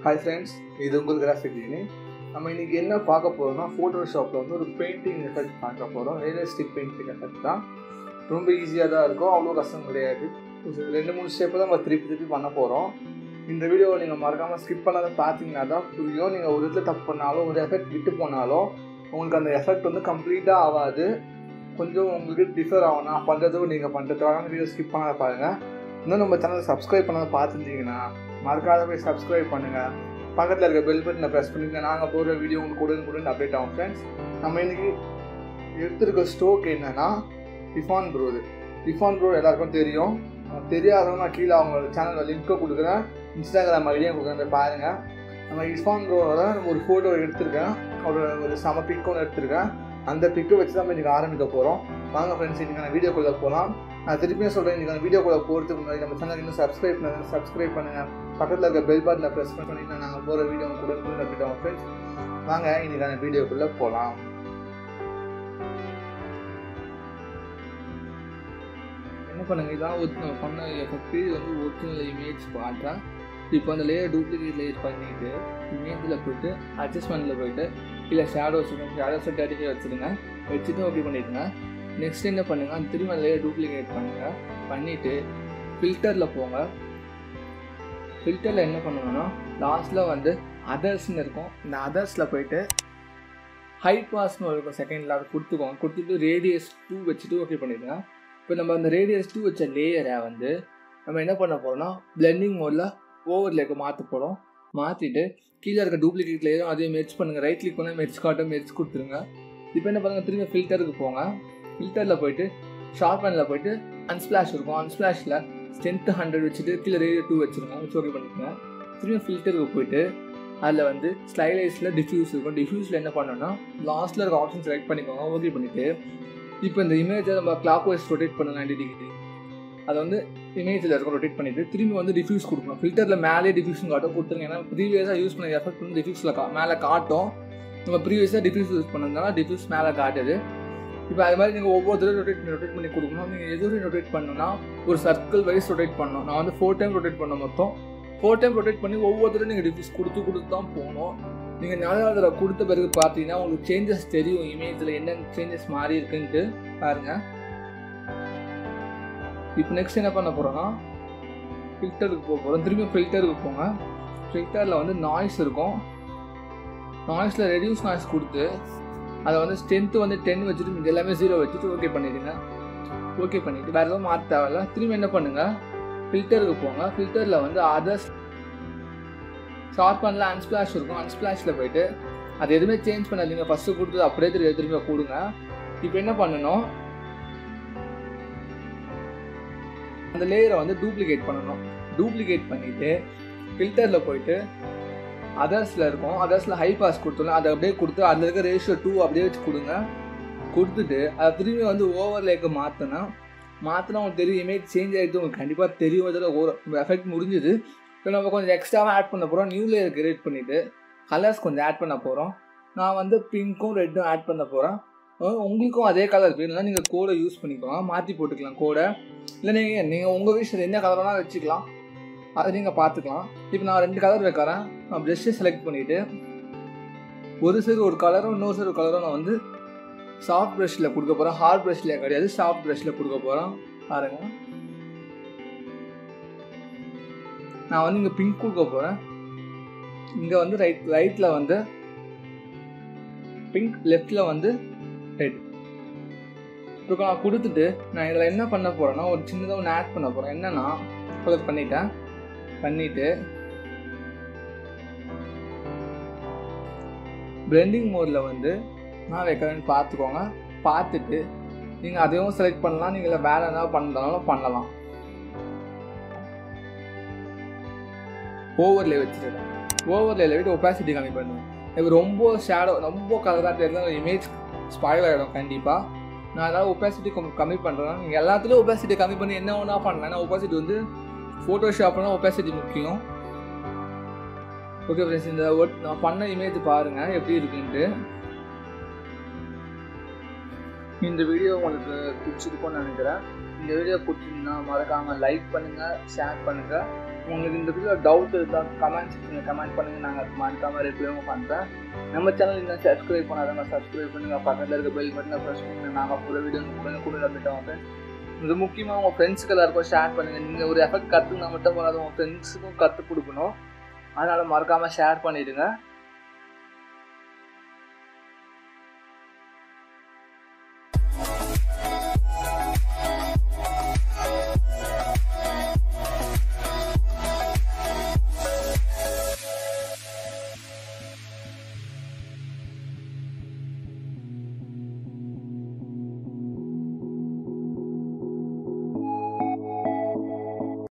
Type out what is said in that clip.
hi friends இது உங்கள் graphic designing நம்ம இன்றைக்கி என்ன பார்க்க போகிறோம்னா ஃபோட்டோஷாப்பில் வந்து ஒரு பெயிண்டிங் எஃபெக்ட் பார்க்க போகிறோம் ரியலிஸ்டிக் பெயிண்டிங் எஃபெக்ட் தான் ரொம்ப ஈஸியாக தான் இருக்கும் அவ்வளோ கஷ்டம் கிடையாது ஒரு ரெண்டு மூணு ஸ்டெப்பு தான் நம்ம திருப்பி திருப்பி பண்ண போகிறோம் இந்த வீடியோவை நீங்கள் மறக்காமல் ஸ்கிப் பண்ணாத பார்த்தீங்கன்னா தான் புரியும் நீங்கள் ஒரு இடத்துல தப்பு பண்ணாலும் ஒரு எஃபெக்ட் விட்டு போனாலும் உங்களுக்கு அந்த எஃபெக்ட் வந்து கம்ப்ளீட்டாக ஆகாது கொஞ்சம் உங்களுக்கு டிஃபர் ஆகும் நான் பண்ணுறதும் நீங்கள் பண்ணுறதுக்காக வீடியோ ஸ்கிப் பண்ணாத பாருங்கள் இன்னும் நம்ம சேனலை சப்ஸ்கிரைப் பண்ணாத பார்த்துருந்தீங்கன்னா மறக்காத போய் சப்ஸ்கிரைப் பண்ணுங்கள் பக்கத்தில் இருக்க பெல் பட்டனை ப்ரெஸ் பண்ணிங்க நாங்கள் போடுற வீடியோ உங்களுக்கு உடனே உடனே அப்டேட் ஆகும் ஃப்ரெண்ட்ஸ் நம்ம இன்றைக்கி எடுத்திருக்க ஸ்டோக் என்னென்னா ரிஃபான் ப்ரோ இது ரிஃபான் ப்ரோ எல்லாருக்கும் தெரியும் தெரியாதவங்க நான் கீழே அவங்க சேனலில் லிங்க்கை கொடுக்குறேன் இன்ஸ்டாகிராம் ஐடியா கொடுக்குறேன் பாருங்கள் நம்ம இர்ஃபான் ப்ரோவோட ஒரு ஃபோட்டோ எடுத்திருக்கேன் ஒரு ஒரு செம பிக் ஒன்று எடுத்திருக்கேன் அந்த பிக்கை வச்சு தான் இன்றைக்கி ஆரம்பிக்க போகிறோம் வாங்க ஃப்ரெண்ட்ஸ் இன்றைக்கான வீடியோக்குள்ளே போகலாம் நான் திருப்பியும் சொல்கிறேன் இன்றைக்கான வீடியோக்குள்ளே போகிறதுக்கு முன்னாடி நம்ம சேனல் இன்னும் சப்ஸ்கிரைப் பண்ணுங்கள் சப்ஸ்கிரைப் பண்ணுங்கள் பக்கத்தில் இருக்க பெல் பட்டனை ப்ரெஸ் பண்ணிங்கன்னா நாங்கள் போகிற வீடியோ கூட கூட நம்பிட்டோம் ஃப்ரெண்ட்ஸ் வாங்க இன்றைக்கான வீடியோக்குள்ளே போகலாம் என்ன பண்ணுங்க இதான் ஒரு பண்ண எஃபெக்ட் இது வந்து ஒரிஜினல் இமேஜ் பார்த்தா இப்போ அந்த லேயர் டூப்ளிகேட் லேயர் பண்ணிட்டு இமேஜில் போயிட்டு அட்ஜஸ்ட்மெண்ட்டில் போயிட்டு இல்லை ஷேடோஸ் ஷேடோஸை தேர்ட்டி வச்சுருங்க வச்சுட்டு ஓகே பண்ணிடுங்க நெக்ஸ்ட் என்ன பண்ணுங்கள் திரும்ப அந்த லேயர் டூப்ளிகேட் பண்ணுங்கள் பண்ணிவிட்டு ஃபில்டரில் போங்க ஃபில்டரில் என்ன பண்ணணும்னா லாஸ்ட்டில் வந்து அதர்ஸ்னு இருக்கும் இந்த அதர்ஸில் போயிட்டு ஹை பாஸ்னு இருக்கும் செகண்டில் அதை கொடுத்துக்கோங்க கொடுத்துட்டு ரேடியஸ் டூ வச்சுட்டு ஓகே பண்ணிடுங்க இப்போ நம்ம அந்த ரேடியஸ் டூ வச்ச லேயரை வந்து நம்ம என்ன பண்ண போகிறோம்னா பிளெண்டிங் மோடில் ஓவர்லேக்கு மாற்ற போகிறோம் மாற்றிட்டு கீழே இருக்க டூப்ளிகேட் லேயரும் அதே மெர்ச் பண்ணுங்கள் ரைட் கிளிக் பண்ணால் மெர்ச் காட்டும் மெர்ச் கொடுத்துருங்க இப்போ என்ன பண்ணுங்கள் திரும்ப ஃபில்டருக்கு போங்க ஃபில்டரில் போயிட்டு ஷார்பனில் போயிட்டு அன்ஸ்பிளாஷ் இருக்கும் அன்ஸ்பிளாஷில் ஸ்ட்ரென்த்து ஹண்ட்ரட் வச்சுட்டு கீழே ரேடியோ டூ வச்சுருங்க வச்சு ஓகே பண்ணிக்கோங்க திரும்ப ஃபில்டருக்கு போயிட்டு அதில் வந்து ஸ்லைலைஸில் டிஃப்யூஸ் இருக்கும் டிஃப்யூஸில் என்ன பண்ணோன்னா லாஸ்ட்டில் இருக்க ஆப்ஷன் செலக்ட் பண்ணிக்கோங்க ஓகே பண்ணிவிட்டு இப்போ இந்த இமேஜை நம்ம கிளாக் வைஸ் ரொட்டேட் பண்ண நைன்டி டிகிரி அதை வந்து இமேஜில் இருக்கும் ரொட்டேட் பண்ணிவிட்டு திரும்பி வந்து டிஃப்யூஸ் கொடுக்கணும் ஃபில்டரில் மேலே டிஃப்யூஷன் காட்டும் கொடுத்துருங்க ஏன்னா ப்ரீவியஸாக யூஸ் பண்ண எஃபெக்ட் வந்து டிஃப்யூஸில் கா மேலே காட்டும் நம்ம ப்ரீவியஸாக டிஃப்யூஸ் யூஸ் பண்ணதுனால டிஃப்யூஸ் மேலே காட்டுது இப்போ அது மாதிரி நீங்கள் ஒவ்வொரு தடவை ரொட்டேட் பண்ணி ரொட்டேட் பண்ணி கொடுக்கணும் நீங்கள் எது ரொட்டேட் பண்ணணும்னா ஒரு சர்க்கிள் வைஸ் ரொட்டேட் பண்ணணும் நான் வந்து ஃபோர் டைம் ரொட்டேட் பண்ண மொத்தம் ஃபோர் டைம் ரொட்டேட் பண்ணி ஒவ்வொரு தடவை நீங்கள் டிஃப்யூஸ் கொடுத்து கொடுத்து தான் போகணும் நீங்கள் நாலாவது தடவை கொடுத்த பிறகு பார்த்தீங்கன்னா உங்களுக்கு சேஞ்சஸ் தெரியும் இமேஜில் என்னென்ன சேஞ்சஸ் மாறி இருக்குன்ட்டு பாருங்கள் இப்போ நெக்ஸ்ட் என்ன பண்ண போகிறோன்னா ஃபில்டருக்கு போக போகிறோம் திரும்பி ஃபில்டருக்கு போங்க ஃபில்டரில் வந்து நாய்ஸ் இருக்கும் நாய்ஸில் ரெடியூஸ் நாய்ஸ் கொடுத்து அதை வந்து ஸ்ட்ரென்த்து வந்து டென் வச்சுட்டு நீங்கள் எல்லாமே ஜீரோ வச்சுட்டு ஓகே பண்ணிடுங்க ஓகே பண்ணிவிட்டு வேறு எதுவும் மாற்ற தேவையில்ல திரும்பி என்ன பண்ணுங்கள் ஃபில்டருக்கு போங்க ஃபில்டரில் வந்து அதர்ஸ் ஷார்பனில் அன்ஸ்பிளாஷ் இருக்கும் அன்ஸ்பிளாஷில் போயிட்டு அது எதுவுமே சேஞ்ச் பண்ணாதீங்க ஃபஸ்ட்டு கொடுத்தது அப்படியே திரும்ப திரும்ப கொடுங்க இப்போ என்ன பண்ணணும் அந்த லேயரை வந்து டூப்ளிகேட் பண்ணணும் டூப்ளிகேட் பண்ணிவிட்டு ஃபில்டரில் போயிட்டு அதர்ஸில் இருக்கும் அதர்ஸில் ஹை பாஸ் கொடுத்துடலாம் அதை அப்படியே கொடுத்து அதில் இருக்க ரேஷியோ டூ அப்படியே வச்சு கொடுங்க கொடுத்துட்டு அதை திரும்பி வந்து ஓவர்லேக்கு மாற்றினா மாற்றினா உங்களுக்கு தெரியும் இமேஜ் சேஞ்ச் ஆகிடுது உங்களுக்கு கண்டிப்பாக தெரியும் இதில் ஒரு எஃபெக்ட் முடிஞ்சுது இப்போ நம்ம கொஞ்சம் எக்ஸ்ட்ராவாக ஆட் பண்ண போகிறோம் நியூ லேயர் கிரியேட் பண்ணிவிட்டு கலர்ஸ் கொஞ்சம் ஆட் பண்ண போகிறோம் நான் வந்து பிங்க்கும் ரெட்டும் ஆட் பண்ண போகிறேன் உங்களுக்கும் அதே கலர் வேணும்னா நீங்கள் கோடை யூஸ் பண்ணிக்கோங்க மாற்றி போட்டுக்கலாம் கோடை இல்லை நீங்கள் நீங்கள் உங்கள் விஷயம் என்ன கலர் வேணால் வச்சுக்கலாம் அதை நீங்கள் பார்த்துக்கலாம் இப்போ நான் ரெண்டு கலர் வைக்கிறேன் நான் ப்ரெஷ்ஷை செலக்ட் பண்ணிவிட்டு ஒரு சைடு ஒரு கலரும் இன்னொரு சைடு ஒரு கலரும் நான் வந்து சாஃப்ட் ப்ரஷில் கொடுக்க போகிறேன் ஹார்ட் ப்ரஷில் கிடையாது சாஃப்ட் ப்ரஷில் கொடுக்க போகிறேன் பாருங்க நான் வந்து இங்கே பிங்க் கொடுக்க போகிறேன் இங்கே வந்து ரைட் ரைட்டில் வந்து பிங்க் லெஃப்டில் வந்து ரெட் இப்போ நான் கொடுத்துட்டு நான் இதில் என்ன பண்ண போகிறேன்னா ஒரு சின்னதாக ஒன்று ஆட் பண்ண போகிறேன் என்னன்னா கலர் பண்ணிட்டேன் பண்ணிவிட்டு பிளெண்டிங் மோடில் வந்து நான் வைக்கிறேன்னு பார்த்துக்கோங்க பார்த்துட்டு நீங்கள் அதையும் செலக்ட் பண்ணலாம் நீங்கள் வேறு எதாவது பண்ணுறதுனாலும் பண்ணலாம் ஓவர்லே வச்சுருக்கேன் ஓவர்லேயில் விட்டு ஒப்பாசிட்டி கம்மி பண்ணுவேன் இப்போ ரொம்ப ஷேடோ ரொம்ப கலராக தெரியல இமேஜ் ஸ்பாயில் ஆகிடும் கண்டிப்பாக நான் அதனால் ஒப்பாசிட்டி கம்மி பண்ணுறேன் நீங்கள் எல்லாத்துலேயும் ஒப்பாசிட்டி கம்மி பண்ணி என்ன ஒன்றா பண்ணலாம் ஏன்னா ஒப்பாசிட்டி வந்து ஃபோட்டோஷாப்லாம் ஒப்பாசிட்டி முக்கியம் ஓகே ஃப்ரெண்ட்ஸ் இந்த ஒட் நான் பண்ண இமேஜ் பாருங்கள் எப்படி இருக்குன்ட்டு இந்த வீடியோ உங்களுக்கு பிடிச்சிருக்கும்னு நினைக்கிறேன் இந்த வீடியோ பிடிச்சிருந்தா மறக்காமல் லைக் பண்ணுங்கள் ஷேர் பண்ணுங்கள் உங்களுக்கு இந்த வீடியோ டவுட் இருந்தால் கமெண்ட் செக்ஷனில் கமெண்ட் பண்ணுங்கள் நாங்கள் மறக்காமல் ரிப்ளைவும் பண்ணுறேன் நம்ம சேனல் இன்னும் சப்ஸ்கிரைப் பண்ணாதவங்க சப்ஸ்கிரைப் பண்ணுங்கள் பக்கத்தில் இருக்க பெல் பட்டனை ப்ரெஸ் பண்ணுங்கள் நாங்கள் புது வீடியோ கூட அப்டேட் ஆகும் இது முக்கியமாக உங்கள் ஃப்ரெண்ட்ஸுக்கு எல்லாருக்கும் ஷேர் பண்ணுங்கள் நீங்கள் ஒரு எஃபெக்ட் கற்றுனா மட்டும் போகாது உங்கள் ஃப்ரெண்ட்ஸுக்கும் கற்றுக் கொடுக்கணும் அதனால் மறக்காமல் ஷேர் பண்ணிவிடுங்க